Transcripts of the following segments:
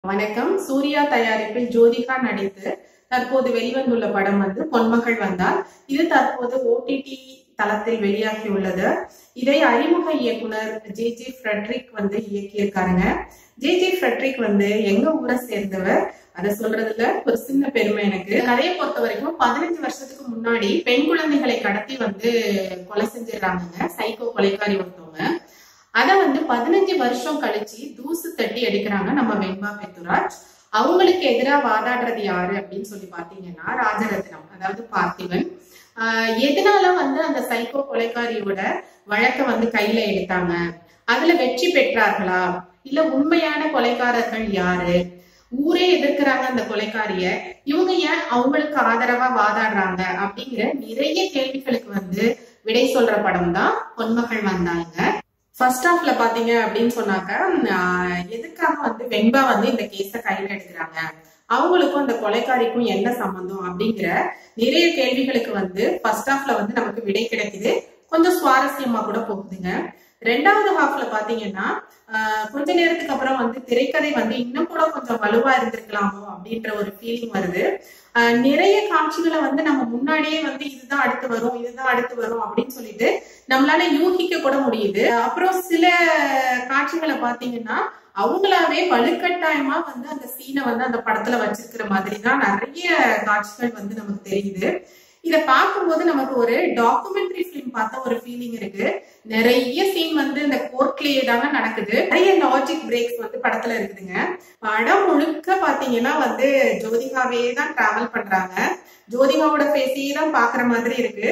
வணக்கம் சூர்யா தயாரிப்பில் ஜோதிகா நடித்து தற்போது வெளிவந்துள்ள படம் வந்து பொன்மகள் வந்தால் இது தற்போது ஓடிடி தளத்தில் வெளியாகியுள்ளது இதை அறிமுக இயக்குனர் ஜே ஜே ஃப்ரெட்ரிக் வந்து இயக்கியிருக்காருங்க ஜே ஜே ஃப்ரெட்ரிக் வந்து எங்க ஊரை சேர்ந்தவர் அதை சொல்றதுல ஒரு சின்ன பெருமை எனக்கு கதையை பொறுத்த வரைக்கும் பதினஞ்சு வருஷத்துக்கு முன்னாடி பெண் குழந்தைகளை கடத்தி வந்து கொலை செஞ்சிடறாங்க சைக்கோ கொலைக்காரி ஒருத்தவங்க அத வந்து பதினஞ்சு வருஷம் கழிச்சு தூசு தட்டி எடுக்கிறாங்க நம்ம வெண்பா பெத்துராஜ் அவங்களுக்கு எதிராக வாதாடுறது யாரு அப்படின்னு சொல்லி பாத்தீங்கன்னா ராஜரத்னம் அதாவது பார்த்திபன் ஆஹ் எதனால வந்து அந்த சைக்கோ கொலைக்காரியோட வழக்க வந்து கையில எடுத்தாங்க அதுல வெற்றி பெற்றார்களா இல்ல உண்மையான கொலைக்காரர்கள் யாரு ஊரே எதிர்க்கிறாங்க அந்த கொலைக்காரிய இவங்க ஏன் அவங்களுக்கு ஆதரவா வாதாடுறாங்க அப்படிங்கிற நிறைய கேள்விகளுக்கு வந்து விடை சொல்ற படம் தான் பொன்மகள் வந்தாங்க ஃபர்ஸ்ட் ஹாஃப்ல பாத்தீங்க அப்படின்னு சொன்னாக்க ஆஹ் எதுக்காக வந்து வெண்பா வந்து இந்த கேஸ கையில எடுக்கிறாங்க அவங்களுக்கும் அந்த கொலைக்காரிக்கும் என்ன சம்பந்தம் அப்படிங்கிற நிறைய கேள்விகளுக்கு வந்து ஃபர்ஸ்ட் ஹாஃப்ல வந்து நமக்கு விடை கிடைக்குது கொஞ்சம் சுவாரஸ்யமா கூட போகுதுங்க ரெண்டாவது ஹாஃப்ல பாத்தீங்கன்னா ஆஹ் கொஞ்ச நேரத்துக்கு அப்புறம் வந்து திரைக்கதை வந்து இன்னும் கூட கொஞ்சம் வலுவா இருந்திருக்கலாமோ அப்படின்ற ஒரு ஃபீலிங் வருது ஆஹ் நிறைய காட்சிகளை வந்து நம்ம முன்னாடியே வந்து இதுதான் அடுத்து வரும் இதுதான் அடுத்து வரும் அப்படின்னு சொல்லிட்டு நம்மளால யூகிக்க கூட முடியுது அப்புறம் சில காட்சிகளை பாத்தீங்கன்னா அவங்களாவே வலுக்கட்டாயமா வந்து அந்த சீனை வந்து அந்த படத்துல வச்சிருக்கிற மாதிரி தான் நிறைய காட்சிகள் வந்து நமக்கு தெரியுது இத பார்க்கும்போது நமக்கு ஒரு டாக்குமெண்ட்ரி ஃபிலிம் பார்த்த ஒரு ஃபீலிங் இருக்கு நிறைய சீன் வந்து இந்த கோர்ட்லயே தாங்க நடக்குது நிறைய லாஜிக் பிரேக்ஸ் வந்து படத்துல இருக்குதுங்க படம் முழுக்க பாத்தீங்கன்னா வந்து ஜோதிகாவே தான் டிராவல் பண்றாங்க ஜோதிகாவோட ஃபேஸையே தான் பாக்குற மாதிரி இருக்கு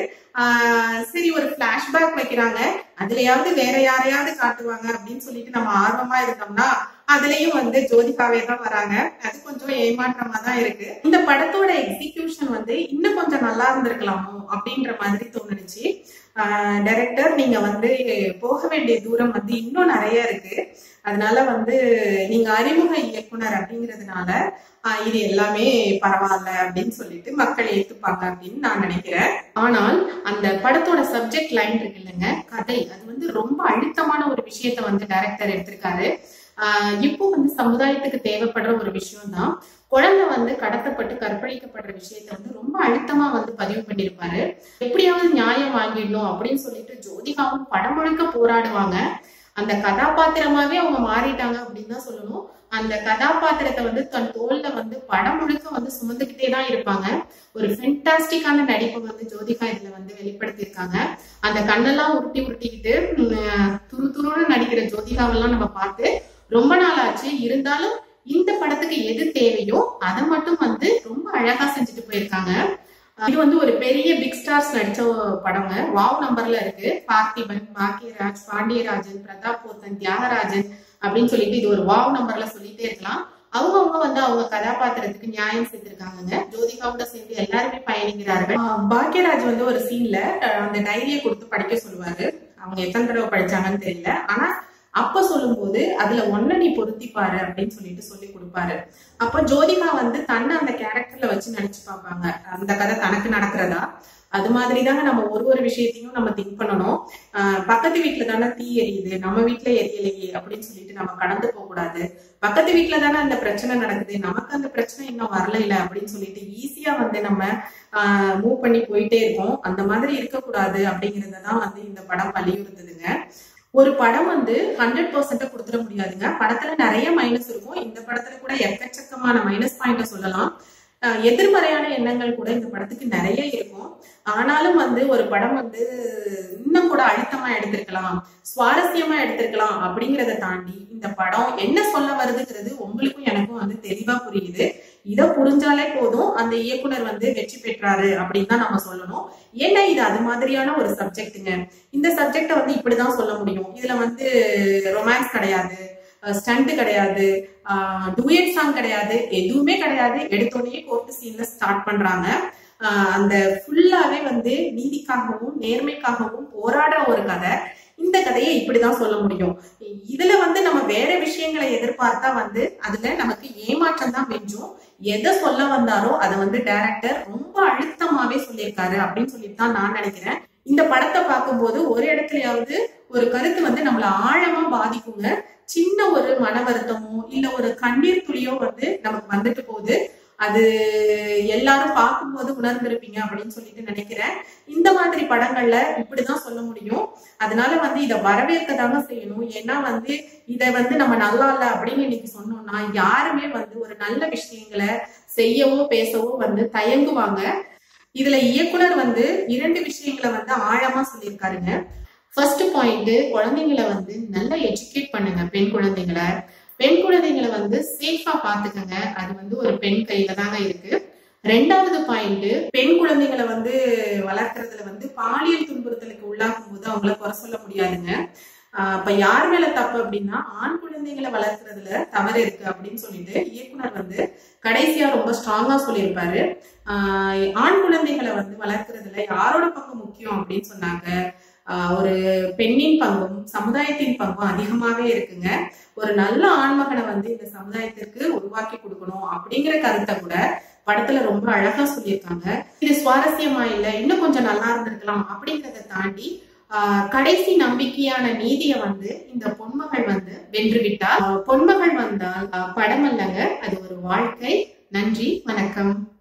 ஆஹ் சரி ஒரு பிளாஷ்பேக் வைக்கிறாங்க அதுலயாவது வேற யாரையாவது காட்டுவாங்க அப்படின்னு சொல்லிட்டு நம்ம ஆர்வமா இருந்தோம்னா அதுலயும் வந்து ஜோதிகாவே தான் வராங்க அது கொஞ்சம் ஏமாற்றமா தான் இருக்கு இந்த படத்தோட எக்ஸிகியூஷன் வந்து இன்னும் கொஞ்சம் நல்லா இருந்திருக்கலாமோ அப்படின்ற மாதிரி தோணுச்சு டைரக்டர் நீங்க வந்து போக வேண்டிய தூரம் வந்து இன்னும் நிறைய இருக்கு அதனால வந்து நீங்க அறிமுக இயக்குனர் அப்படிங்கிறதுனால ஆஹ் இது எல்லாமே பரவாயில்ல அப்படின்னு சொல்லிட்டு மக்கள் ஏத்துப்பாங்க அப்படின்னு நான் நினைக்கிறேன் ஆனால் அந்த படத்தோட சப்ஜெக்ட் லைன் இருக்கு இல்லைங்க கதை அது வந்து ரொம்ப அழுத்தமான ஒரு விஷயத்த வந்து டைரக்டர் எடுத்திருக்காரு ஆஹ் இப்போ வந்து சமுதாயத்துக்கு தேவைப்படுற ஒரு விஷயம் தான் குழந்தை வந்து கடத்தப்பட்டு கற்பழிக்கப்படுற விஷயத்த வந்து ரொம்ப அழுத்தமா வந்து பதிவு பண்ணியிருப்பாரு எப்படியாவது நியாயம் வாங்கிடணும் அப்படின்னு சொல்லிட்டு ஜோதிகாவும் படம் முழுக்க போராடுவாங்க அந்த கதாபாத்திரமாவே அவங்க மாறிட்டாங்க அப்படின்னு தான் சொல்லணும் அந்த கதாபாத்திரத்தை வந்து தன் தோல்ல வந்து படம் முழுக்க வந்து சுமந்துக்கிட்டே தான் இருப்பாங்க ஒரு ஃபென்டாஸ்டிக்கான நடிப்பை வந்து ஜோதிகா இதுல வந்து வெளிப்படுத்தியிருக்காங்க அந்த கண்ணெல்லாம் உருட்டி உருட்டிக்கிட்டு உம், துரு துருன்னு நடிக்கிற ஜோதிகாவெல்லாம் நம்ம பார்த்து ரொம்ப நாள் ஆச்சு இருந்தாலும் இந்த படத்துக்கு எது தேவையோ அதை மட்டும் வந்து ரொம்ப அழகா செஞ்சுட்டு போயிருக்காங்க இது வந்து ஒரு பெரிய பிக் ஸ்டார்ஸ் நடிச்ச படங்க வாவ் நம்பர்ல இருக்கு பார்த்திபன் பாக்கியராஜ் பாண்டியராஜன் பிரதாப் போத்தன் தியாகராஜன் அப்படின்னு சொல்லிட்டு இது ஒரு வாவ் நம்பர்ல சொல்லிட்டே இருக்கலாம் அவங்கவுங்க வந்து அவங்க கதாபாத்திரத்துக்கு நியாயம் செஞ்சிருக்காங்க ஜோதிகாவோட சேர்ந்து எல்லாருமே பயணிக்கிறார்கள் ஆஹ் பாக்யராஜ் வந்து ஒரு சீன்ல அந்த டைரியை கொடுத்து படிக்க சொல்லுவாரு அவங்க எத்தனை தடவை படிச்சாங்கன்னு தெரியல ஆனா அப்ப சொல்லும்போது அதுல ஒன்ன நீ பொருத்தி பாரு அப்படின்னு சொல்லிட்டு சொல்லி கொடுப்பாரு அப்ப ஜோதிகா வந்து தன்னை அந்த கேரக்டர்ல வச்சு நினைச்சு பார்ப்பாங்க அந்த கதை தனக்கு நடக்கிறதா அது மாதிரி தாங்க நம்ம ஒரு ஒரு விஷயத்தையும் நம்ம திங்க் பண்ணணும் ஆஹ் பக்கத்து வீட்டுல தானே தீ எரியுது நம்ம வீட்டுல எரியலையே அப்படின்னு சொல்லிட்டு நம்ம கடந்து போக கூடாது பக்கத்து வீட்டுல தானே அந்த பிரச்சனை நடக்குது நமக்கு அந்த பிரச்சனை இன்னும் வரல இல்ல அப்படின்னு சொல்லிட்டு ஈஸியா வந்து நம்ம ஆஹ் மூவ் பண்ணி போயிட்டே இருக்கோம் அந்த மாதிரி இருக்கக்கூடாது அப்படிங்கறத தான் வந்து இந்த படம் வலியுறுத்துதுங்க ஒரு படம் வந்து ஹண்ட்ரட் பர்சன்ட கொடுத்துட முடியாதுங்க படத்துல நிறைய மைனஸ் இருக்கும் இந்த படத்துல கூட எக்கச்சக்கமான மைனஸ் பாயிண்ட சொல்லலாம் அஹ் எதிர்மறையான எண்ணங்கள் கூட இந்த படத்துக்கு நிறைய இருக்கும் ஆனாலும் வந்து ஒரு படம் வந்து இன்னும் கூட அழுத்தமா எடுத்திருக்கலாம் சுவாரஸ்யமா எடுத்திருக்கலாம் அப்படிங்கறத தாண்டி இந்த படம் என்ன சொல்ல வருதுங்கிறது உங்களுக்கும் எனக்கும் வந்து தெளிவா புரியுது இதை புரிஞ்சாலே போதும் அந்த இயக்குனர் வந்து வெற்றி பெற்றாரு அப்படின்னு தான் நம்ம சொல்லணும் ஏன்னா இது அது மாதிரியான ஒரு சப்ஜெக்ட்டுங்க இந்த சப்ஜெக்ட வந்து இப்படிதான் சொல்ல முடியும் இதுல வந்து ரொமான்ஸ் கிடையாது ஸ்டண்ட் கிடையாது டூயட் சாங் கிடையாது எதுவுமே கிடையாது எடுத்தோடனே கோர்ட்டு சீன்ல ஸ்டார்ட் பண்றாங்க ஆஹ் அந்த ஃபுல்லாவே வந்து நீதிக்காகவும் நேர்மைக்காகவும் போராடுற ஒரு கதை இந்த கதையை இப்படிதான் சொல்ல முடியும் இதுல வந்து நம்ம வேற விஷயங்களை எதிர்பார்த்தா வந்து அதுல நமக்கு ஏமாற்றம் தான் மிஞ்சும் எதை சொல்ல வந்தாரோ அதை வந்து டைரக்டர் ரொம்ப அழுத்தமாவே சொல்லியிருக்காரு அப்படின்னு சொல்லிட்டு தான் நான் நினைக்கிறேன் இந்த படத்தை பார்க்கும்போது ஒரு இடத்துலயாவது ஒரு கருத்து வந்து நம்மள ஆழமா பாதிக்குங்க சின்ன ஒரு மன வருத்தமோ இல்ல ஒரு கண்ணீர் துளியோ வந்து நமக்கு வந்துட்டு போகுது அது எல்லாரும் பார்க்கும்போது உணர்ந்திருப்பீங்க அப்படின்னு சொல்லிட்டு நினைக்கிறேன் இந்த மாதிரி படங்கள்ல இப்படிதான் சொல்ல முடியும் அதனால வந்து இதை வரவேற்க தாங்க செய்யணும் ஏன்னா வந்து இதை வந்து நம்ம நல்லா இல்ல அப்படின்னு இன்னைக்கு சொன்னோம்னா யாருமே வந்து ஒரு நல்ல விஷயங்களை செய்யவோ பேசவோ வந்து தயங்குவாங்க இதுல இயக்குனர் வந்து இரண்டு விஷயங்களை வந்து ஆழமா சொல்லியிருக்காருங்க ஃபர்ஸ்ட் பாயிண்ட் குழந்தைங்களை வந்து நல்லா எஜுகேட் பண்ணுங்க பெண் குழந்தைங்களை பெண் குழந்தைங்களை வந்து சேஃபா பாத்துக்கங்க அது வந்து ஒரு பெண் கையில தாங்க இருக்கு ரெண்டாவது பாயிண்ட் பெண் குழந்தைகளை வந்து வளர்க்கறதுல வந்து பாலியல் துன்புறுத்தலுக்கு உள்ளாகும் போது அவங்கள குறை சொல்ல முடியாதுங்க ஆஹ் இப்ப யார் மேல தப்பு அப்படின்னா ஆண் குழந்தைகளை வளர்க்கறதுல தவறு இருக்கு அப்படின்னு சொல்லிட்டு இயக்குனர் வந்து கடைசியா ரொம்ப ஸ்ட்ராங்கா சொல்லியிருப்பாரு ஆஹ் ஆண் குழந்தைகளை வந்து வளர்க்கறதுல யாரோட பங்கு முக்கியம் அப்படின்னு சொன்னாங்க ஆஹ் ஒரு பெண்ணின் பங்கும் சமுதாயத்தின் பங்கும் அதிகமாவே இருக்குங்க ஒரு நல்ல ஆண்மகனை வந்து இந்த சமுதாயத்திற்கு உருவாக்கி கொடுக்கணும் அப்படிங்கிற கருத்தை கூட படத்துல ரொம்ப அழகா சொல்லியிருக்காங்க இது சுவாரஸ்யமா இல்ல இன்னும் கொஞ்சம் நல்லா இருந்திருக்கலாம் அப்படிங்கறத தாண்டி ஆஹ் கடைசி நம்பிக்கையான நீதியை வந்து இந்த பொன்மகள் வந்து வென்றுவிட்டார் ஆஹ் பொன்மகள் வந்தால் ஆஹ் படம் அல்லங்க அது ஒரு வாழ்க்கை நன்றி வணக்கம்